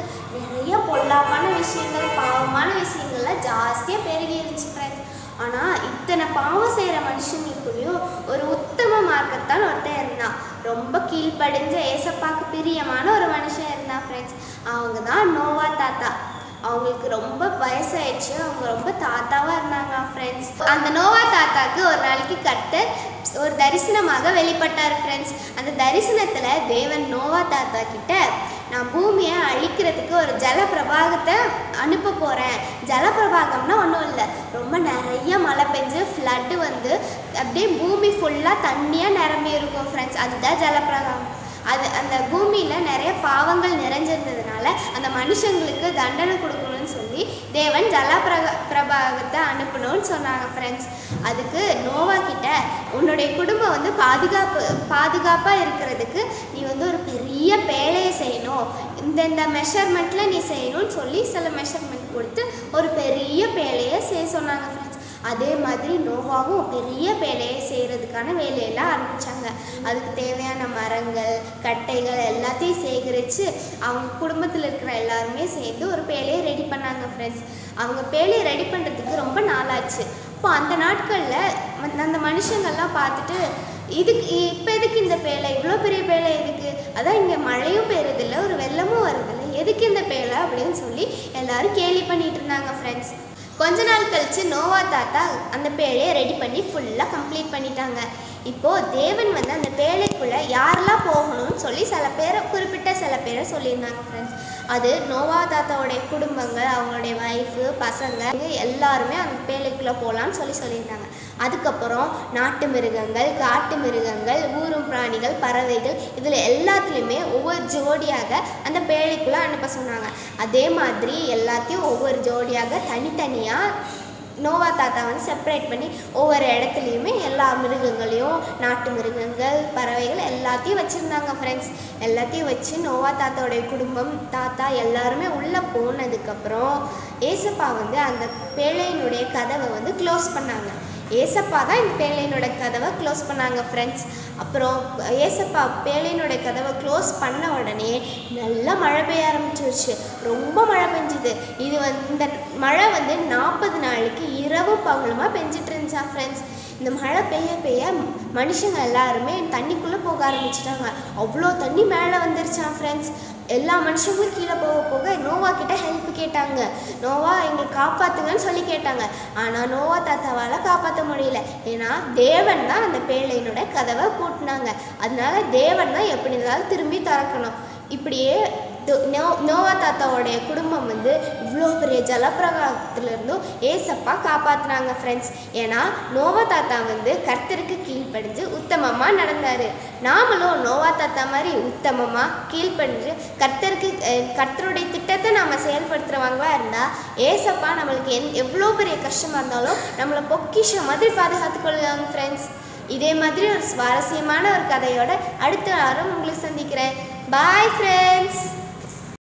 நிறைய பொல்லாப்பான விஷயங்கள் பாவமான விஷயங்கள்லாம் ஜாஸ்தியாக பெருகி இருந்துச்சு ஃப்ரெண்ட்ஸ் ஆனால் இத்தனை பாவம் செய்கிற மனுஷங்களுக்குள்ளேயும் ஒரு உத்தம மார்க்கத்தான் ஒருத்தன் இருந்தான் ரொம்ப கீழ்ப்படிஞ்ச ஏசப்பாக்கு பிரியமான ஒரு மனுஷன் இருந்தான் ஃப்ரெண்ட்ஸ் அவங்க தான் நோவா தாத்தா அவங்களுக்கு ரொம்ப வயசாயிடுச்சு அவங்க ரொம்ப தாத்தாவாக இருந்தாங்க ஃப்ரெண்ட்ஸ் அந்த நோவா தாத்தாக்கு ஒரு நாளைக்கு கர்த்தர் ஒரு தரிசனமாக வெளிப்பட்டார் ஃப்ரெண்ட்ஸ் அந்த தரிசனத்தில் தேவன் நோவா தாத்தா கிட்ட நான் பூமியை அழிக்கிறதுக்கு ஒரு ஜலப்பிரபாகத்தை அனுப்ப போகிறேன் ஜலப்பிரபாகம்னா ஒன்றும் இல்லை ரொம்ப நிறைய மழை பெஞ்சு ஃப்ளட்டு வந்து அப்படியே பூமி ஃபுல்லாக தண்ணியாக நிரம்பி இருக்கும் ஃப்ரெண்ட்ஸ் அதுதான் ஜலப்பிரபாகம் அது அந்த பூமியில் நிறைய பாவங்கள் நிறைஞ்சிருந்ததுனால அந்த மனுஷங்களுக்கு தண்டனை கொடுக்கணும்னு சொல்லி தேவன் ஜலப்பிரக பிரபாகத்தை அனுப்பணும்னு சொன்னாங்க ஃப்ரெண்ட்ஸ் அதுக்கு நோவா கிட்ட உன்னுடைய குடும்பம் வந்து பாதுகாப்பு பாதுகாப்பாக இருக்கிறதுக்கு நீ வந்து ஒரு பெரிய பேழையை செய்யணும் இந்த இந்த மெஷர்மெண்ட்டில் நீ செய்யணும்னு சொல்லி சில மெஷர்மெண்ட் கொடுத்து ஒரு பெரிய பேழையை செய்ய சொன்னாங்க ஃப்ரெண்ட்ஸ் அதே மாதிரி நோவாவும் பெரிய வேலையை செய்கிறதுக்கான வேலையெல்லாம் ஆரம்பித்தாங்க அதுக்கு தேவையான மரங்கள் கட்டைகள் எல்லாத்தையும் சேகரித்து அவங்க குடும்பத்தில் இருக்கிற எல்லாருமே சேர்ந்து ஒரு பேழையை ரெடி பண்ணாங்க ஃப்ரெண்ட்ஸ் அவங்க பேழையை ரெடி பண்ணுறதுக்கு ரொம்ப நாளாச்சு இப்போ அந்த நாட்களில் அந்த மனுஷங்கள்லாம் பார்த்துட்டு இதுக்கு இப்போ எதுக்கு இந்த பேழை இவ்வளோ பெரிய பேழை எதுக்கு அதான் இங்கே மழையும் பெய்யறதில்ல ஒரு வெள்ளமும் வரதில்ல எதுக்கு இந்த பேழை அப்படின்னு சொல்லி எல்லாரும் கேலி பண்ணிட்டு இருந்தாங்க ஃப்ரெண்ட்ஸ் கொஞ்ச நாள் கழிச்சு நோவா தாத்தா அந்த பேழையை ரெடி பண்ணி ஃபுல்லாக கம்ப்ளீட் பண்ணிட்டாங்க இப்போது தேவன் வந்து அந்த பேழைக்குள்ளே யாரெல்லாம் போகணும்னு சொல்லி சில பேரை குறிப்பிட்ட சில பேரை சொல்லியிருந்தாங்க ஃப்ரெண்ட்ஸ் அது நோவா தாத்தாவுடைய குடும்பங்கள் அவங்களுடைய ஒய்ஃபு பசங்க இவங்க எல்லாருமே அந்த பேழைக்குள்ளே போகலான்னு சொல்லி சொல்லியிருந்தாங்க அதுக்கப்புறம் நாட்டு மிருகங்கள் காட்டு மிருகங்கள் ஊரும் பிராணிகள் பறவைகள் இதில் எல்லாத்துலேயுமே ஒவ்வொரு ஜோடியாக அந்த பேழைக்குள்ளே அனுப்ப சொன்னாங்க அதே மாதிரி எல்லாத்தையும் ஒவ்வொரு ஜோடியாக தனித்தனியாக நோவா தாத்தா வந்து செப்பரேட் பண்ணி ஒவ்வொரு இடத்துலையுமே எல்லா மிருகங்களையும் நாட்டு மிருகங்கள் பறவைகள் எல்லாத்தையும் வச்சுருந்தாங்க ஃப்ரெண்ட்ஸ் எல்லாத்தையும் வச்சு நோவா தாத்தாவுடைய குடும்பம் தாத்தா எல்லாருமே உள்ளே போனதுக்கப்புறம் ஏசப்பா வந்து அந்த பேழையினுடைய கதவை வந்து க்ளோஸ் பண்ணாங்க ஏசப்பா தான் இந்த பேழையினோட கதவை க்ளோஸ் பண்ணாங்க ஃப்ரெண்ட்ஸ் அப்புறம் ஏசப்பா பேழையினோட கதவை க்ளோஸ் பண்ண உடனே நல்லா மழை பெய்ய ஆரம்பிச்சிருச்சு ரொம்ப மழை பெஞ்சுது இது வந்து இந்த மழை வந்து நாற்பது நாளைக்கு இரவும் பகலுமா பெஞ்சிட்டு இருந்துச்சா ஃப்ரெண்ட்ஸ் இந்த மழை பெய்ய பெய்ய மனுஷங்க எல்லாருமே தண்ணிக்குள்ளே போக ஆரம்பிச்சிட்டாங்க அவ்வளோ தண்ணி மேலே வந்துருச்சான் ஃப்ரெண்ட்ஸ் எல்லா மனுஷங்களும் கீழே போக போக நோவா கிட்ட ஹெல்ப் கேட்டாங்க நோவா எங்களை காப்பாத்துங்கன்னு சொல்லி கேட்டாங்க ஆனால் நோவா தாத்தாவால் காப்பாற்ற முடியல ஏன்னா தேவன் தான் அந்த பேழையினோட கதவை பூட்டினாங்க அதனால தேவன் தான் எப்படி இருந்தாலும் திரும்பி திறக்கணும் இப்படியே து- நோ நோவா தாத்தாவோடைய குடும்பம் வந்து இவ்வளோ பெரிய ஜலப்பிரகாரத்துலேருந்தும் ஏசப்பா காப்பாத்துனாங்க ஃப்ரெண்ட்ஸ் ஏன்னா நோவா தாத்தா வந்து கர்த்தருக்கு கீழ்ப்படிஞ்சு உத்தமமாக நடந்தார் நாமளும் நோவா தாத்தா மாதிரி உத்தமமாக கீழ்ப்படிஞ்சு கர்த்தருக்கு அஹ், கர்த்தருடைய திட்டத்தை நாம் செயல்படுத்துகிறவங்களா இருந்தால் ஏசப்பா நம்மளுக்கு என் எவ்வளோ பெரிய கஷ்டமாக இருந்தாலும் நம்மளை பொக்கிஷம் மாதிரி பாதுகாத்துக் கொள்ளுவாங்க ஃப்ரெண்ட்ஸ் இதே மாதிரி ஒரு சுவாரஸ்யமான ஒரு கதையோட அடுத்த வாரம் உங்களை சந்திக்கிறேன் பாய் ஃப்ரெண்ட்ஸ்